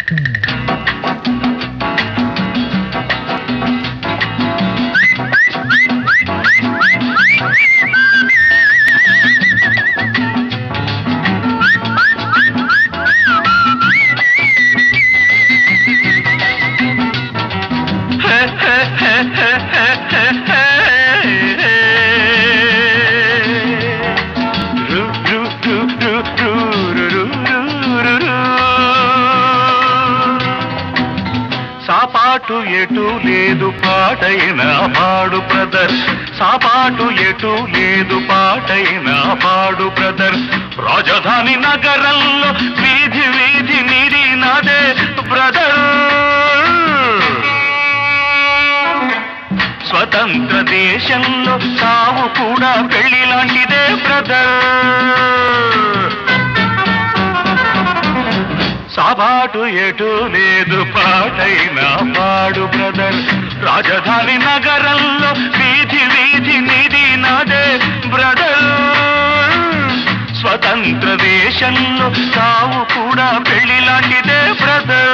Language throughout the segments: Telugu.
రు, రు, రు, రు, రు, రు, రు, రు, రు. సాపాటు ఎటు లేదు పాటైన పాడు బ్రదర్ సాపాటు ఎటు లేదు పాటైన పాడు బ్రదర్ రాజధాని నగరంలో వీధి వీధి నిరి నాదే బ్రదర్ స్వతంత్ర దేశంలో సావు కూడా పెళ్లి లాంటిదే బ్రదర్ సాబాటు ఎటు లేదు పాటైన పాడు బ్రదర్ రాజధాని నగరంలో వీధి వీధి నిధి నాదే బ్రదర్ స్వతంత్ర దేశంలో సావు కూడా పెళ్లి లాంటిదే బ్రదర్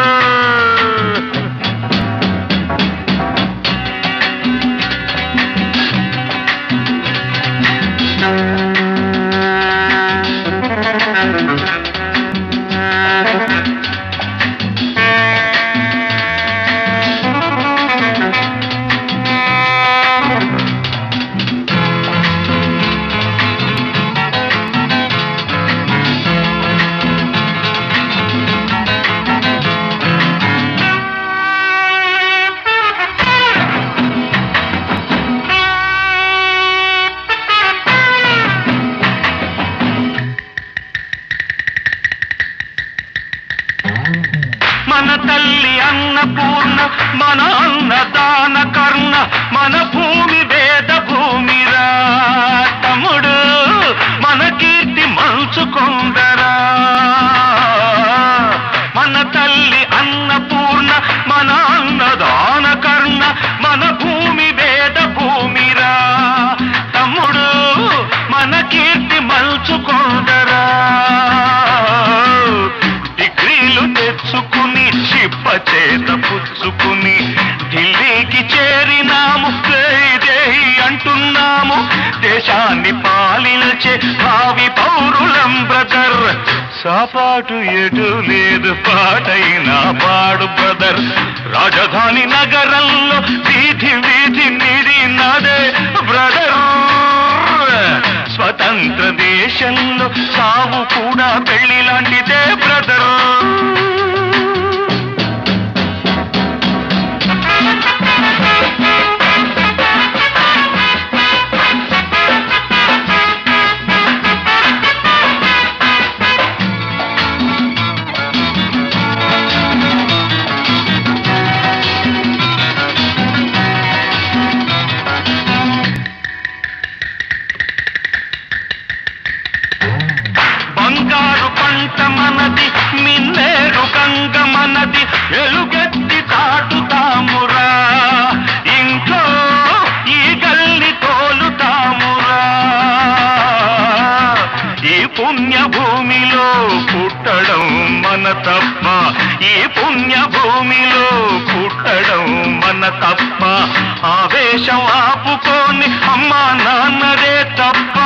మన తల్లి అన్నపూర్ణ మన అన్నదాన కర్ణ మన భూమి వేద భూమిరా తమ్ముడు మన కీర్తి మంచుకొందరా మన తల్లి అన్నపూర్ణ మన అన్నదాన కర్ణ మన భూమి వేద భూమిరా తమ్ముడు మన కీర్తి మల్చుకొందరా డిగ్రీలు తెచ్చుకుని చిప్ప చేత పుచ్చుకుని ఢిల్లీకి చేరినాము జై జై అంటున్నాము దేశాన్ని పాలించే భావి పౌరులం బ్రదర్ సాపాటు ఎటు లేదు పాటైనా పాడు బ్రదర్ రాజధాని నగరంలో వీధి వీధి నిడి నాదే బ్రదర్ స్వతంత్ర దేశంలో సావు కూడా పెళ్లి లాంటిదే బ్రదర్ బంగారు పంట మనది మిన్నేరు గంగ మనది ఎలుగెత్తి తాటుతామురా ఇంట్లో ఈ గల్లి తోలుతామురా ఈ పుణ్య భూమిలో పుట్టడం మన తప్ప ఈ పుణ్య భూమిలో పుట్టడం మన తప్ప ఆవేశం ఆపుకొని అమ్మా నాన్నదే తప్ప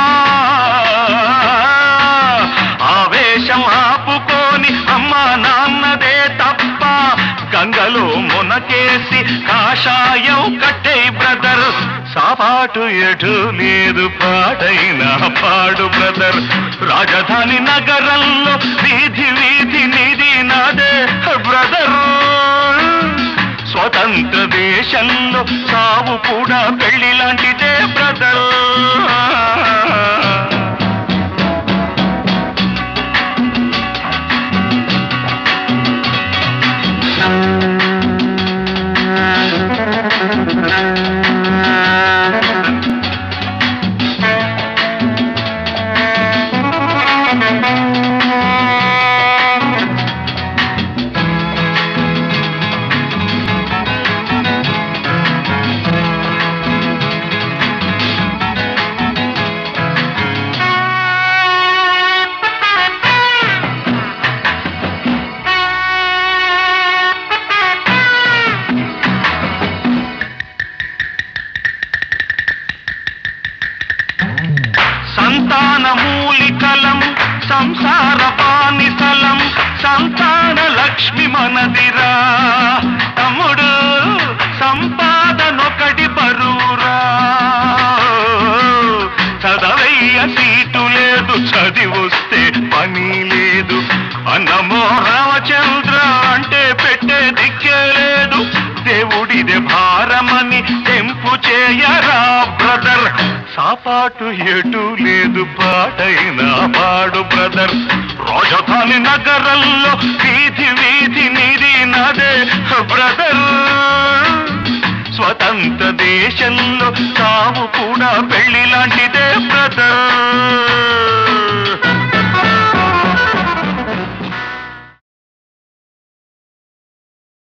ఆవేశం ఆపుకొని అమ్మా నాన్నదే తప్ప గంగలో మునకేసి కాషాయం కట్టే బ్రదర్ సాపాటు ఎటు లేదు పాటైనా పాడు బ్రదర్ రాజధాని నగరంలో వీధి వీధి నిధి నాదే బ్రదర్ స్వతంత్ర దేశంలో సావు కూడా పెళ్లి లాంటిదే బ్రదర్ అంటే పని లేదు అన్నమో రామచంద్ర అంటే పెట్టే దిక్కే లేదు దేవుడిదే భారమని తెంపు చేయరా బ్రదర్ సాపాటు ఎటు లేదు పాటైనా పాడు బ్రదర్ రాజధాని నగరంలో వీధి వీధి నిధి నదే బ్రదర్ స్వతంత్ర దేశంలో తావు కూడా పెళ్లి లాంటిదే బ్రదర్